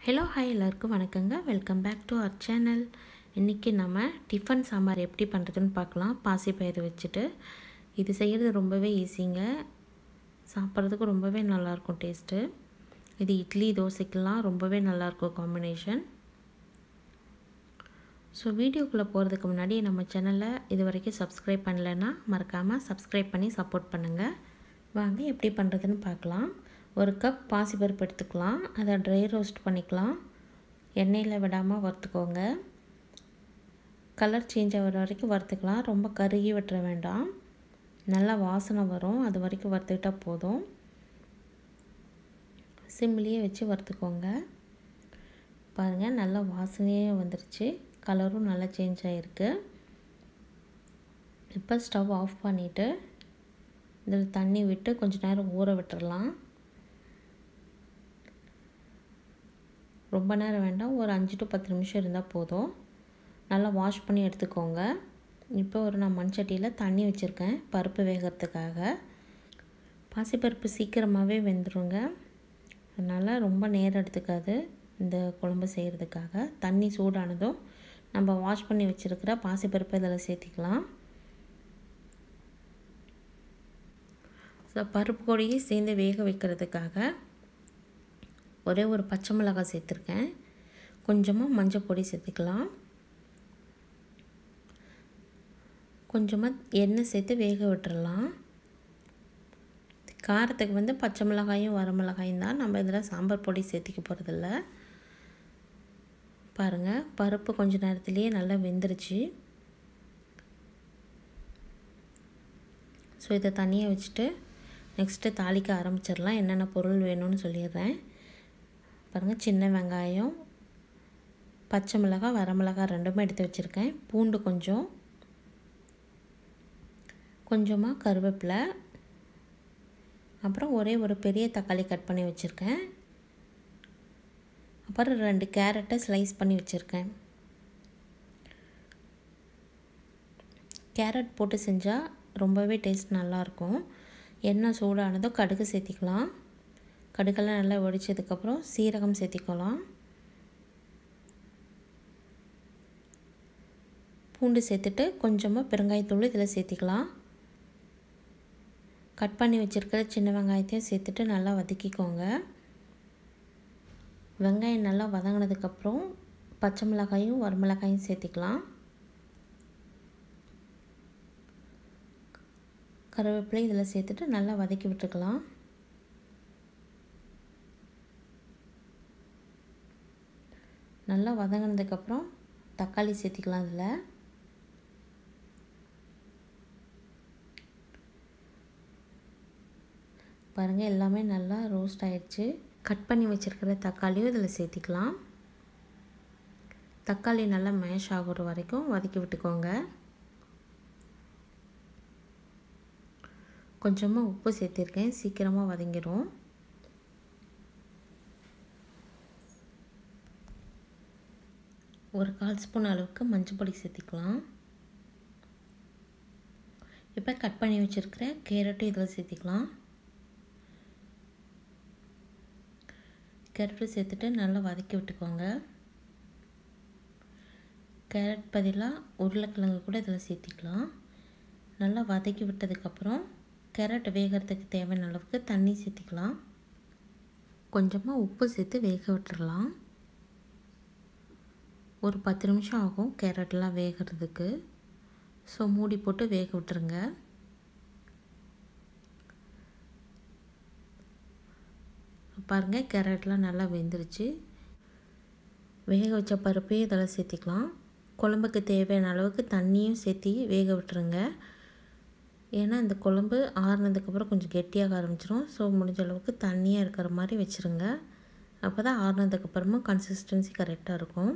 hello hi எல்லாருக்கும் வணக்கங்க welcome back to our channel இன்றைக்கி நம்ம டிஃபன் சாம்பார் எப்படி பண்ணுறதுன்னு பார்க்கலாம் பாசிப்பயிறு வச்சுட்டு இது செய்கிறது ரொம்பவே ஈஸிங்க சாப்பிட்றதுக்கு ரொம்பவே நல்லாயிருக்கும் டேஸ்ட்டு இது இட்லி தோசைக்கெல்லாம் ரொம்பவே நல்லாயிருக்கும் காம்பினேஷன் ஸோ வீடியோக்குள்ளே போகிறதுக்கு முன்னாடி நம்ம சேனலை இது வரைக்கும் சப்ஸ்கிரைப் பண்ணலைன்னா மறக்காமல் சப்ஸ்கிரைப் பண்ணி சப்போர்ட் பண்ணுங்கள் வாங்க எப்படி பண்ணுறதுன்னு பார்க்கலாம் ஒரு கப் பாசிப்பருப்பு எடுத்துக்கலாம் அதை ட்ரை ரோஸ்ட் பண்ணிக்கலாம் எண்ணெயில் விடாமல் வறுத்துக்கோங்க கலர் சேஞ்ச் ஆகிற வரைக்கும் வறுத்துக்கலாம் ரொம்ப கருகி விட்டுற வேண்டாம் நல்லா வாசனை வரும் அது வரைக்கும் வறுத்துக்கிட்டால் போதும் சிம்லேயே வச்சு வறுத்துக்கோங்க பாருங்கள் நல்லா வாசனையே வந்துருச்சு கலரும் நல்லா சேஞ்ச் ஆகிருக்கு இப்போ ஸ்டவ் ஆஃப் பண்ணிவிட்டு இதில் தண்ணி விட்டு கொஞ்சம் நேரம் ஊற விட்டுறலாம் ரொம்ப நேரம் வேண்டாம் ஒரு அஞ்சு டு பத்து நிமிஷம் இருந்தால் போதும் நல்லா வாஷ் பண்ணி எடுத்துக்கோங்க இப்போ ஒரு நான் மண் சட்டியில் தண்ணி வச்சுருக்கேன் பருப்பு வேகிறதுக்காக பாசிப்பருப்பு சீக்கிரமாகவே வெந்துருங்க அதனால் ரொம்ப நேரம் எடுத்துக்காது இந்த குழம்பு செய்கிறதுக்காக தண்ணி சூடானதும் நம்ம வாஷ் பண்ணி வச்சுருக்கிற பாசிப்பருப்பு இதில் சேர்த்திக்கலாம் ஸோ பருப்பு கொடியை சேர்ந்து வேக வைக்கிறதுக்காக ஒரே ஒரு பச்சை மிளகாய் சேர்த்துருக்கேன் கொஞ்சமாக மஞ்சள் பொடி சேர்த்துக்கலாம் கொஞ்சமாக எண்ணெய் சேர்த்து வேக விட்டுறலாம் காரத்துக்கு வந்து பச்சை மிளகாயும் வரமிளகாயும் தான் நம்ம இதில் சாம்பார் பொடி சேர்த்திக்க போகிறதில்ல பாருங்கள் பருப்பு கொஞ்சம் நேரத்துலேயே நல்லா வெந்துருச்சு ஸோ இதை தனியாக வச்சுட்டு நெக்ஸ்ட்டு தாளிக்க ஆரம்பிச்சிடலாம் என்னென்ன பொருள் வேணும்னு சொல்லிடுறேன் பாருங்கள் சின்ன வெங்காயம் பச்சை மிளகாய் வரமிளகாய் ரெண்டுமே எடுத்து வச்சுருக்கேன் பூண்டு கொஞ்சம் கொஞ்சமாக கருவேப்பிலை அப்புறம் ஒரே ஒரு பெரிய தக்காளி கட் பண்ணி வச்சுருக்கேன் அப்புறம் ரெண்டு கேரட்டை ஸ்லைஸ் பண்ணி வச்சுருக்கேன் கேரட் போட்டு செஞ்சால் ரொம்பவே டேஸ்ட் நல்லாயிருக்கும் எண்ணெய் சூடானதும் கடுகு சேர்த்திக்கலாம் கடுகெல்லாம் நல்லா ஒடிச்சதுக்கப்புறம் சீரகம் சேர்த்திக்கலாம் பூண்டு சேர்த்துட்டு கொஞ்சமாக பெருங்காயத்தூள் இதில் சேர்த்திக்கலாம் கட் பண்ணி வச்சுருக்கிற சின்ன வெங்காயத்தையும் சேர்த்துட்டு நல்லா வதக்கிக்கோங்க வெங்காயம் நல்லா வதங்கினதுக்கப்புறம் பச்சை மிளகாயும் வரமிளகாயும் சேர்த்திக்கலாம் கருவேப்பிலை இதில் சேர்த்துட்டு நல்லா வதக்கி விட்டுக்கலாம் நல்லா வதங்கினதுக்கப்புறம் தக்காளி சேர்த்திக்கலாம் இதில் பாருங்கள் எல்லாமே நல்லா ரோஸ்ட் ஆயிடுச்சு கட் பண்ணி வச்சுருக்கிற தக்காளியும் இதில் சேர்த்திக்கலாம் தக்காளி நல்லா மேஷ் ஆகுற வரைக்கும் வதக்கி விட்டுக்கோங்க கொஞ்சமாக உப்பு சேர்த்திருக்கேன் சீக்கிரமாக வதங்கிடும் ஒரு கால் ஸ்பூன் அளவுக்கு மஞ்சள் பொடி சேர்த்திக்கலாம் இப்போ கட் பண்ணி வச்சுருக்கிற கேரட்டும் இதில் சேர்த்திக்கலாம் கேரட்டு சேர்த்துட்டு நல்லா வதக்கி விட்டுக்கோங்க கேரட் பதிலாக உருளைக்கிழங்கு கூட இதில் சேர்த்திக்கலாம் நல்லா வதக்கி விட்டதுக்கப்புறம் கேரட் வேகிறதுக்கு தேவையான அளவுக்கு தண்ணி சேர்த்திக்கலாம் கொஞ்சமாக உப்பு சேர்த்து வேக விட்டுறலாம் ஒரு பத்து நிமிஷம் ஆகும் கேரட்லாம் வேகிறதுக்கு ஸோ மூடி போட்டு வேக விட்டுருங்க பாருங்கள் கேரட்லாம் நல்லா வெந்துருச்சு வேக வச்ச பருப்பையும் இதில் சேர்த்திக்கலாம் குழம்புக்கு தேவையான அளவுக்கு தண்ணியும் சேர்த்தி வேக விட்டுருங்க ஏன்னா இந்த குழம்பு ஆறுனதுக்கப்புறம் கொஞ்சம் கெட்டியாக ஆரம்பிச்சிடும் ஸோ முடிஞ்ச அளவுக்கு தண்ணியாக இருக்கிற மாதிரி வச்சுருங்க அப்போ தான் ஆறுனதுக்கப்புறமா கன்சிஸ்டன்சி கரெக்டாக இருக்கும்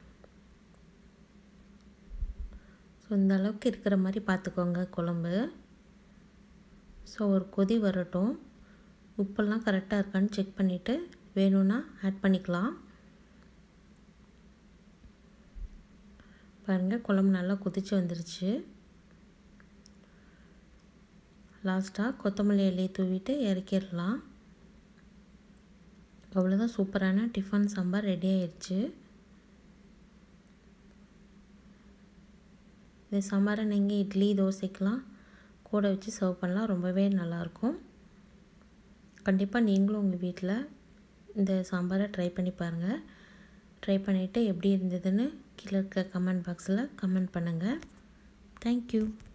ஸோ இந்த அளவுக்கு இருக்கிற மாதிரி பார்த்துக்கோங்க குழம்பு ஸோ ஒரு கொதி வரட்டும் உப்பெல்லாம் கரெக்டாக இருக்கான்னு செக் பண்ணிவிட்டு வேணும்னா ஆட் பண்ணிக்கலாம் பாருங்கள் குழம்பு நல்லா கொதிச்சு வந்துருச்சு லாஸ்ட்டாக கொத்தமல்லி இலையை தூவிட்டு இறக்கிடலாம் அவ்வளோதான் சூப்பரான டிஃபன் சாம்பார் ரெடி ஆயிடுச்சு இந்த சாம்பாரை நீங்கள் இட்லி தோசைக்கெலாம் கூட வச்சு சர்வ் பண்ணலாம் ரொம்பவே நல்லாயிருக்கும் கண்டிப்பாக நீங்களும் உங்கள் வீட்டில் இந்த சாம்பாரை ட்ரை பண்ணி பாருங்கள் ட்ரை பண்ணிவிட்டு எப்படி இருந்ததுன்னு கீழே இருக்க கமெண்ட் பாக்ஸில் கமெண்ட் பண்ணுங்கள் தேங்க்யூ